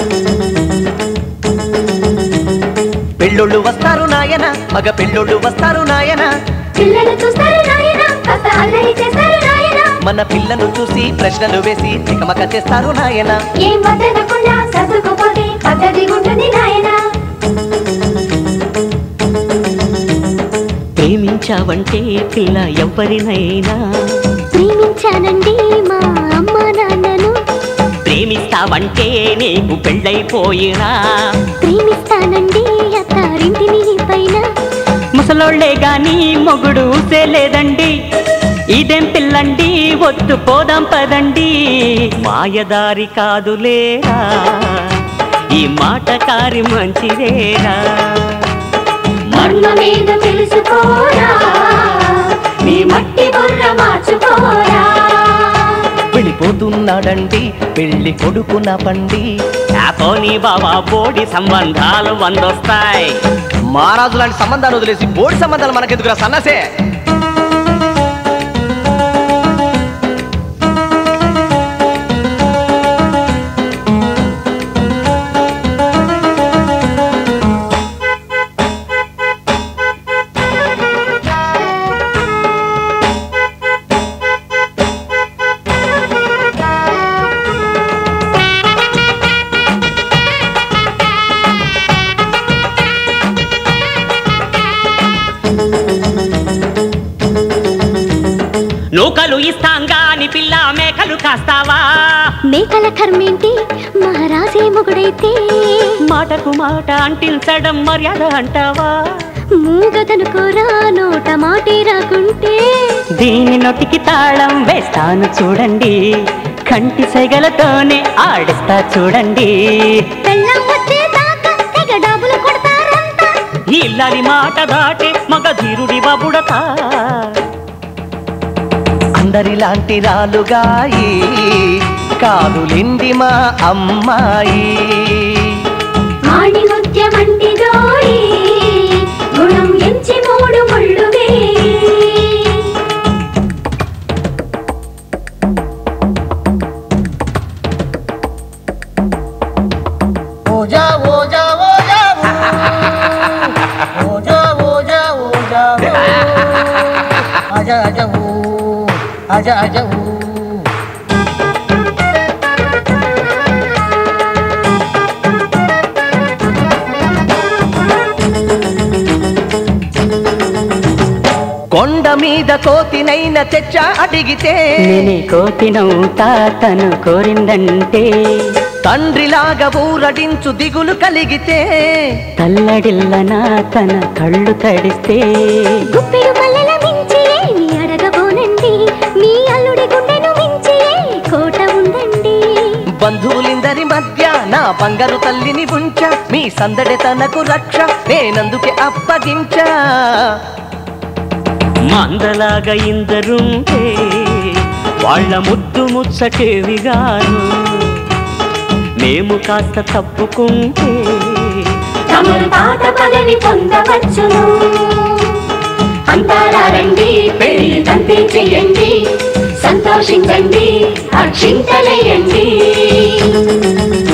పెళ్ళోళ్ళు వస్తారు నాయన మగ పెళ్ళోళ్ళు వస్తారు నాయన పిల్లలు చూస్తారు నాయన కాస్త అల్లరి చేస్తారు నాయన మన పిల్లను చూసి ప్రశ్నలు వేసి తికమక చేస్తారు నాయన ఏం వద్దనకుండా సర్దుకుపోతే పద్ధతి ఉంటుంది నాయన ప్రేమించావంటే పిల్ల ఎవరినైనా ప్రేమించానండి మా అమ్మ నాన్నను ప్రేమిస్తావంటే నీకు పెళ్ళైపోయినా ప్రేమిస్తానండి అత్తారింటిని పైన ముసలోళ్లే గాని మొగుడు లేదండి ఇదేం పిల్లండి వద్దు పోదాం పదండి మాయదారి కాదులేరా ఈ మాట కారి మంచిదేరా మర్మమేదో తెలుసుకోరా నీ మట్టి బుర్ర మార్చుకోరా వెళ్ళిపోతున్నాడండి పెళ్లి కొడుకున పండి పోనీ బాబా బోడి సంబంధాలు వందొస్తాయి మహారాజు లాంటి సంబంధాలు వదిలేసి బోడి సంబంధాలు మనకెందుకురా సన్నసే నూకలు ఇస్తాం గాని పిల్ల మేకలు కాస్తావా మేకల కర్మేంటి మహారాజే మొగుడైతే మాటకు మాట అంటించడం మర్యాద అంటావా మూగదనుకోరా నోట మాటే రాకుంటే దీని నొటికి తాళం వేస్తాను చూడండి కంటి సెగలతోనే ఆడిస్తా చూడండి పెళ్ళం వచ్చేదాకా తెగ డబ్బులు కొడతారంట ఇల్లాలి మాట దాటే మగ ధీరుడి బాబుడతా అందరిలాంటి రాలుగాయి కాదులింది మా అమ్మాయి ఆడి ముత్యమంటి జోడి గుణం ఎంచి మూడు ముళ్ళు వేయి. ఓజా ఓజా ఓజా ఓజా ఓజా ఓజా ఆజా ఆజా ఊ ఆజా ఆజా ఊ కొండ మీద కోతినైన తెచ్చ అడిగితే నేనే కోతినవుతా తను కోరిందంటే తండ్రిలాగా ఊరడించు దిగులు కలిగితే తల్లడిల్లనా తన కళ్ళు తడిస్తే గుప్పెడు మల్లెల మించి ఏమి అడగబోనండి మీ అల్లుడి గుండెను మించి ఏ కోట ఉందండి బంధువులిందరి మధ్య నా బంగారు తల్లిని ఉంచ మీ సందడి తనకు రక్ష నేనందుకే అప్పగించా మందలాగా ఇందరుంటే వాళ్ళ ముద్దు ముచ్చటేవిగాను మేము కాస్త తప్పుకుంటే తమరు పాత పదవి పొందవచ్చును అంతారండి పెళ్లి తంతే చెయ్యండి సంతోషించండి అక్షింతలేయండి